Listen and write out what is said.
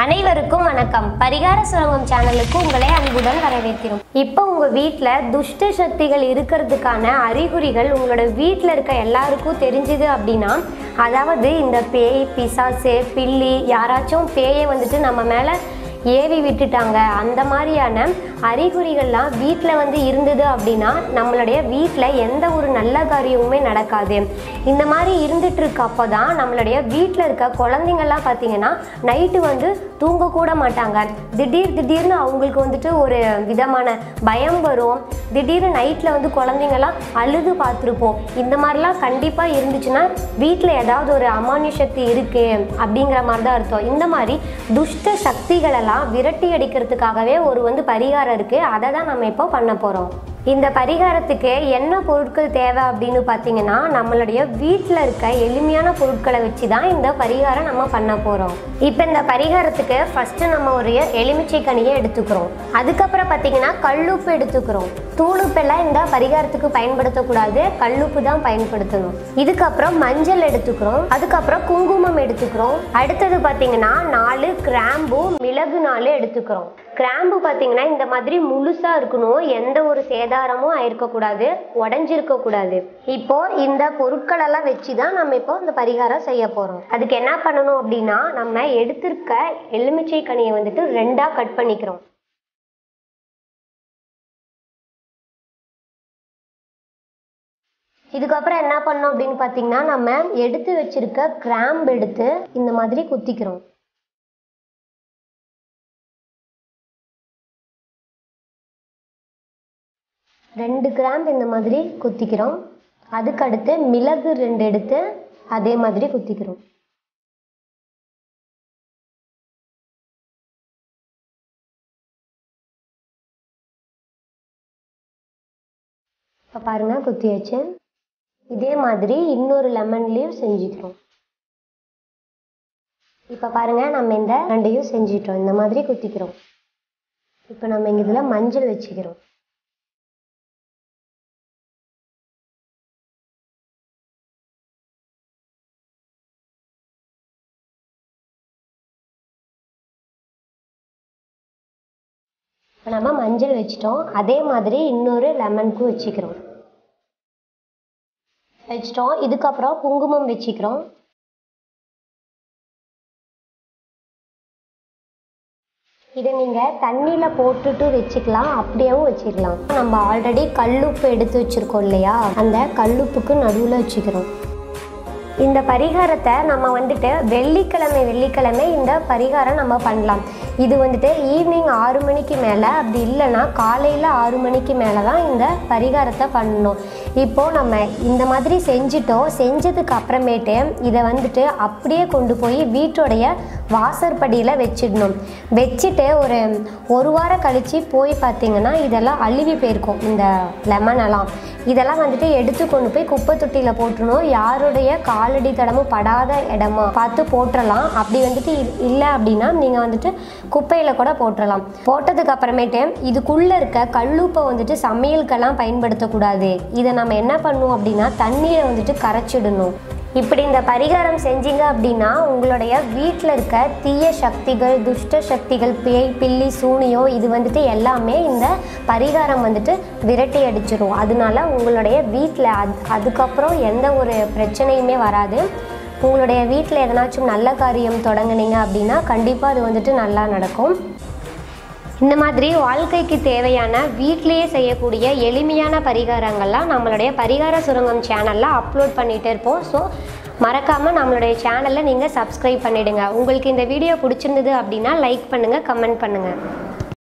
அனைவருக்கும் வணக்கம் பரிகார சுரங்கம் சேனலுக்கு உங்களை அன்புடன் வரவேற்கிறோம் இப்போ உங்க வீட்டில் துஷ்ட சக்திகள் இருக்கிறதுக்கான அறிகுறிகள் உங்களோட வீட்டில் இருக்க எல்லாருக்கும் தெரிஞ்சுது அப்படின்னா அதாவது இந்த பேய் பிசாசு பில்லி யாராச்சும் பேயை வந்துட்டு நம்ம மேலே ஏவி விட்டுட்டாங்க அந்த மாதிரியான அறிகுறிகள்லாம் வீட்டில் வந்து இருந்தது அப்படின்னா நம்மளுடைய வீட்டில் எந்த ஒரு நல்ல காரியமுமே நடக்காது இந்த மாதிரி இருந்துட்டு இருக்கப்போ தான் நம்மளுடைய வீட்டில் இருக்க குழந்தைங்கள்லாம் பார்த்தீங்கன்னா நைட்டு வந்து தூங்கக்கூட மாட்டாங்க திடீர் திடீர்னு அவங்களுக்கு வந்துட்டு ஒரு விதமான பயம் வரும் திடீர்னு நைட்டில் வந்து குழந்தைங்கலாம் அழுது பார்த்துருப்போம் இந்த மாதிரிலாம் கண்டிப்பாக இருந்துச்சுன்னா வீட்டில் ஏதாவது ஒரு அமானிய சக்தி இருக்கு அப்படிங்கிற மாதிரி தான் அர்த்தம் இந்த மாதிரி துஷ்ட சக்திகளெல்லாம் விரட்டி அடிக்கிறதுக்காகவே ஒரு வந்து பரிகாரம் இருக்கு அதை தான் நம்ம இப்போ பண்ண போகிறோம் இந்த பரிகாரத்துக்கு என்ன பொருட்கள் தேவை அப்படின்னு பார்த்தீங்கன்னா நம்மளுடைய வீட்டில் இருக்க எளிமையான பொருட்களை வச்சு தான் இந்த பரிகாரம் நம்ம பண்ண போகிறோம் இப்போ இந்த பரிகாரத்துக்கு ஃபஸ்ட்டு நம்ம ஒரு எலுமிச்சை கனியை எடுத்துக்கிறோம் அதுக்கப்புறம் பார்த்தீங்கன்னா கல்லுப்பு எடுத்துக்கிறோம் தூளுப்பெல்லாம் இந்த பரிகாரத்துக்கு பயன்படுத்தக்கூடாது கல்லுப்பு தான் பயன்படுத்தணும் இதுக்கப்புறம் மஞ்சள் எடுத்துக்கிறோம் அதுக்கப்புறம் குங்குமம் எடுத்துக்கிறோம் அடுத்தது பார்த்தீங்கன்னா நாலு கிராம்பு மிளகு நாலு எடுத்துக்கிறோம் கிராம்பு பார்த்தீங்கன்னா இந்த மாதிரி முழுசா இருக்கணும் எந்த ஒரு சேதாரமும் ஆயிருக்கக்கூடாது உடஞ்சிருக்கக்கூடாது இப்போ இந்த பொருட்களெல்லாம் வச்சு தான் நம்ம இப்போ இந்த பரிகாரம் செய்ய போகிறோம் அதுக்கு என்ன பண்ணணும் அப்படின்னா நம்ம எடுத்திருக்க எலுமிச்சை கனியை வந்துட்டு ரெண்டாக கட் பண்ணிக்கிறோம் இதுக்கப்புறம் என்ன பண்ணோம் அப்படின்னு பார்த்தீங்கன்னா நம்ம எடுத்து வச்சிருக்க கிராம்பு எடுத்து இந்த மாதிரி குத்திக்கிறோம் ரெண்டு கிராம்பு இந்த மாதிரி குத்திக்கிறோம் அதுக்கடுத்து மிளகு ரெண்டு எடுத்து அதே மாதிரி குத்திக்கிறோம் இப்போ பாருங்க குத்தியாச்சு இதே மாதிரி இன்னொரு லெமன் லீவ் செஞ்சுக்கிறோம் இப்போ பாருங்க நம்ம இந்த ரெண்டையும் செஞ்சிட்டோம் இந்த மாதிரி குத்திக்கிறோம் இப்போ நம்ம இங்க இதில் மஞ்சள் வச்சுக்கிறோம் இப்போ நம்ம மஞ்சள் வச்சிட்டோம் அதே மாதிரி இன்னொரு லெமனுக்கும் வச்சுக்கிறோம் வச்சிட்டோம் இதுக்கப்புறம் குங்குமம் வச்சுக்கிறோம் இதை நீங்கள் தண்ணியில் போட்டுட்டு வச்சுக்கலாம் அப்படியேவும் வச்சுக்கலாம் நம்ம ஆல்ரெடி கல்லுப்பு எடுத்து வச்சுருக்கோம் இல்லையா அந்த கல்லுப்புக்கு நடுவில் வச்சுக்கிறோம் இந்த பரிகாரத்தை நம்ம வந்துட்டு வெள்ளிக்கிழமை வெள்ளிக்கிழமை இந்த பரிகாரம் நம்ம பண்ணலாம் இது வந்துட்டு ஈவினிங் ஆறு மணிக்கு மேலே அப்படி இல்லைன்னா காலையில் ஆறு மணிக்கு மேலே தான் இந்த பரிகாரத்தை பண்ணணும் இப்போது நம்ம இந்த மாதிரி செஞ்சுட்டோம் செஞ்சதுக்கு அப்புறமேட்டு இதை வந்துட்டு அப்படியே கொண்டு போய் வீட்டுடைய வாசற்படியில் வச்சிடணும் வச்சுட்டு ஒரு ஒரு வாரம் கழித்து போய் பார்த்தீங்கன்னா இதெல்லாம் அழுவி போயிருக்கும் இந்த லெமன் எல்லாம் இதெல்லாம் வந்துட்டு எடுத்து கொண்டு போய் குப்பை தொட்டியில் போட்டுருணும் யாருடைய காலடி தடமும் படாத இடமா பார்த்து போட்டுடலாம் அப்படி வந்துட்டு இ- இல்லை அப்படின்னா நீங்கள் வந்துட்டு குப்பையில் கூட போட்டுடலாம் போட்டதுக்கு அப்புறமேட்டு இதுக்குள்ளே இருக்க கல்லுப்பை வந்துட்டு சமையலுக்கெல்லாம் பயன்படுத்தக்கூடாது இதை நம்ம என்ன பண்ணுவோம் அப்படின்னா தண்ணீரை வந்துட்டு கரைச்சிடணும் இப்படி இந்த பரிகாரம் செஞ்சீங்க அப்படின்னா உங்களுடைய வீட்டில் இருக்க தீய சக்திகள் துஷ்ட சக்திகள் பேய் பில்லி சூனியம் இது வந்துட்டு எல்லாமே இந்த பரிகாரம் வந்துட்டு விரட்டி அடிச்சிரும் அதனால உங்களுடைய வீட்டில் அது அதுக்கப்புறம் எந்த ஒரு பிரச்சனையுமே வராது உங்களுடைய வீட்டில் எதனாச்சும் நல்ல காரியம் தொடங்குனீங்க அப்படின்னா கண்டிப்பாக அது வந்துட்டு நல்லா நடக்கும் இந்த மாதிரி வாழ்க்கைக்கு தேவையான வீட்டிலேயே செய்யக்கூடிய எளிமையான பரிகாரங்கள்லாம் நம்மளுடைய பரிகார சுரங்கம் சேனலில் அப்லோட் பண்ணிகிட்டே இருப்போம் ஸோ மறக்காமல் நம்மளுடைய சேனலை நீங்கள் சப்ஸ்கிரைப் பண்ணிடுங்க உங்களுக்கு இந்த வீடியோ பிடிச்சிருந்தது அப்படின்னா லைக் பண்ணுங்கள் கமெண்ட் பண்ணுங்கள்